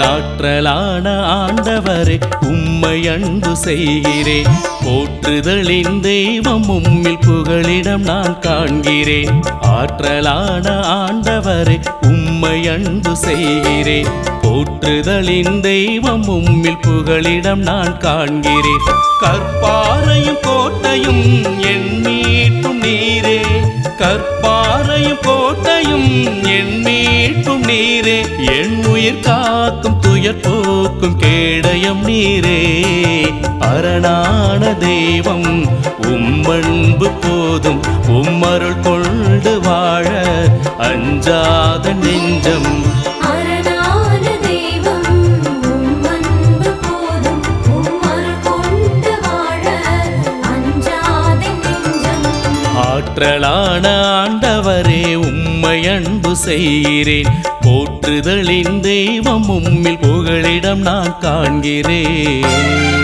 ஆற்றலான ஆண்டவரே உம்மை அன்பு செய்கிறேன் போற்றுதலின் தெய்வம் உம்மில் புகழிடம் நான் காண்கிறேன் ஆற்றலான ஆண்டவரே உம்மை அன்பு செய்கிறேன் போற்றுதலின் தெய்வம் உம்மில் புகழிடம் நான் காண்கிறேன் கற்பாரையும் கோட்டையும் என் மீட்டும் நீரே கற்பாரையும் கோட்டையும் என் மீட்டும் நீரே என் உயிர் காக்கும் துயர் போக்கும் கேடயம் நீரே அரணான தெய்வம் உம்மன்பு போதும் உம்மருள் கொண்டு வாழ அஞ்சாத நெஞ்சம் அரணான தெய்வம் உம் அன்பு போதும் உம் அருள் கொண்டு வாழ அஞ்சாதே நெஞ்சம் ஆற்றலான ஆண்டவரே உம்மை அன்பு செய்கிறேன் போற்றுதலின் தெய்வம் உம்மில் புகழிடம் நான் காண்கிறேன்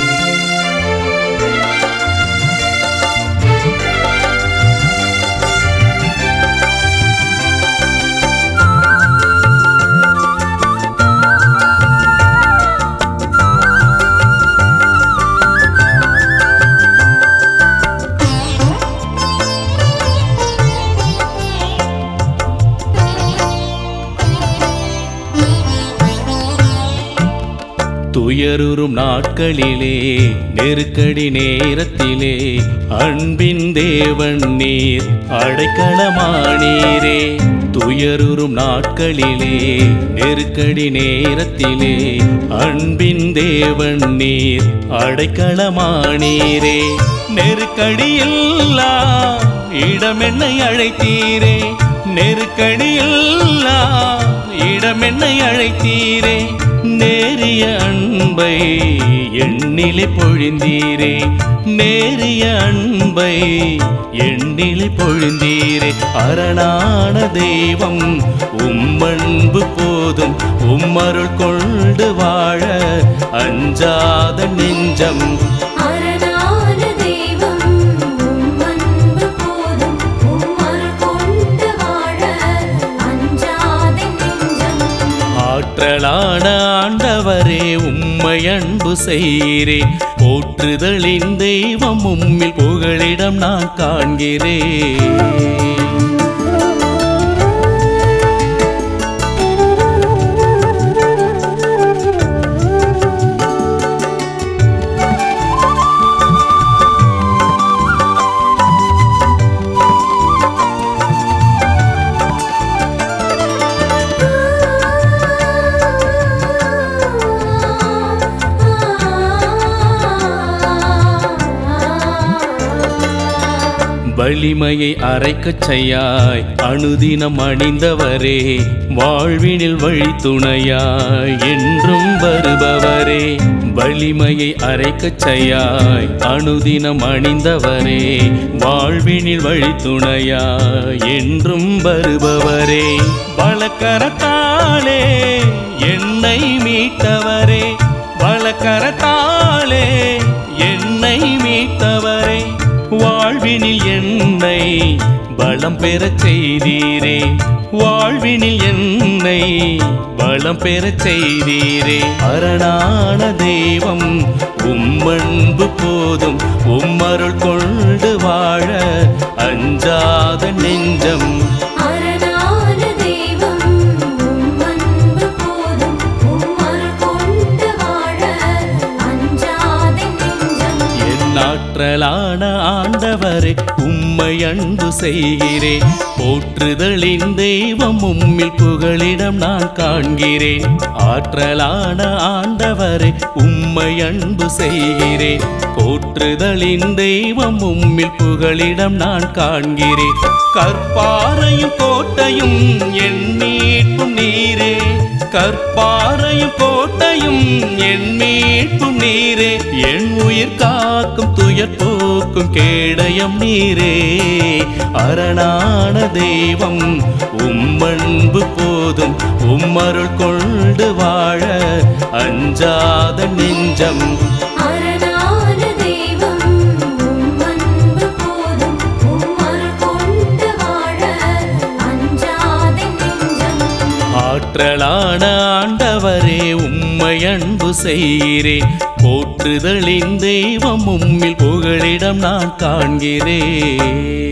துயருறும் நாட்களிலே நெருக்கடி நேரத்திலே அன்பின் தேவன் நீர் அடைக்கலமானீரே துயருறும் நாட்களிலே நெருக்கடி நேரத்திலே அன்பின் தேவன் நீர் அடைக்கலமானீரே நெருக்கடியில்லா இடமென்னை அழைத்தீரே நெருக்கடியில்லா இடமென்னை அழைத்தீரே நேரிய அன்பை எண்ணிலே பொழிந்தீரே நேரிய அன்பை எண்ணிலே பொழிந்தீரே அரணான தெய்வம் உம்மன்பு போதும் உம்மருள் கொண்டு வாழ அஞ்சாத நெஞ்சம் அரணான தெய்வம் உம் அன்பு போதும் உம் அருள் கொண்டு வாழ அஞ்சாதே நெஞ்சம் ஆற்றலான ஆண்டவரே உம்மை அன்பு செய்கிறேன் போற்றுதலின் தெய்வம் உம்மில் புகழிடம் நான் காண்கிறேன் வலிமையை அரைக்கச் செய்யாய் அனுதினம் அணிந்தவரே வாழ்வினில் வழித்துணையாய் என்றும் வருபவரே வலிமையை அரைக்கச் செய்யாய் அனுதினம் அணிந்தவரே வாழ்வினில் வழித்துணையாய் என்றும் வருபவரே பலக்கரத்தாலே என்னை மீட்டவரே பலக்கரத்தாலே என்னை மீட்டவரே வாழ்வினில் என்னை பலம் பெறச் செய்தீரே வாழ்வினில் என்னை பலம் பெறச் செய்தீரே அரணான தெய்வம் உம்மன்பு போதும் உம்மருள் கொண்டு வாழ அஞ்சாத நெஞ்சம் அரணான தெய்வம் உம் அன்பு போதும் உம் அருள் கொண்டு வாழ அஞ்சாதே நெஞ்சம் என் ஆற்றலான ஆண்டவரே உம்மை அன்பு செய்கிறேன் போற்றுதலின் தெய்வம் உம்மில் புகழிடம் நான் காண்கிறேன் ஆற்றலான ஆண்டவரே உம்மை அன்பு செய்கிறேன் போற்றுதலின் தெய்வம் உம்மில் புகழிடம் நான் காண்கிறேன் கற்பாரையும் கோட்டையும் என் மீட்பும் நீரே கற்பாரையும் கோட்டையும் என் மீட்பும் நீரே என் உயிர் காக்கும் துயர் போக்கும் கேடயம் நீரே அரணான தெய்வம் உம்மன்பு போதும் உம்மருள் கொண்டு வாழ அஞ்சாத நெஞ்சம் அரணான தெய்வம் உம் அன்பு போதும் உம் அருள் கொண்டு வாழ அஞ்சாதே நெஞ்சம் ஆற்றலான ஆண்டவர் ஆண்டவரே உம்மை அன்பு செய்கிறேன் போற்றுதலின் தெய்வம் உம்மில் புகழிடம் நான் காண்கிறேன்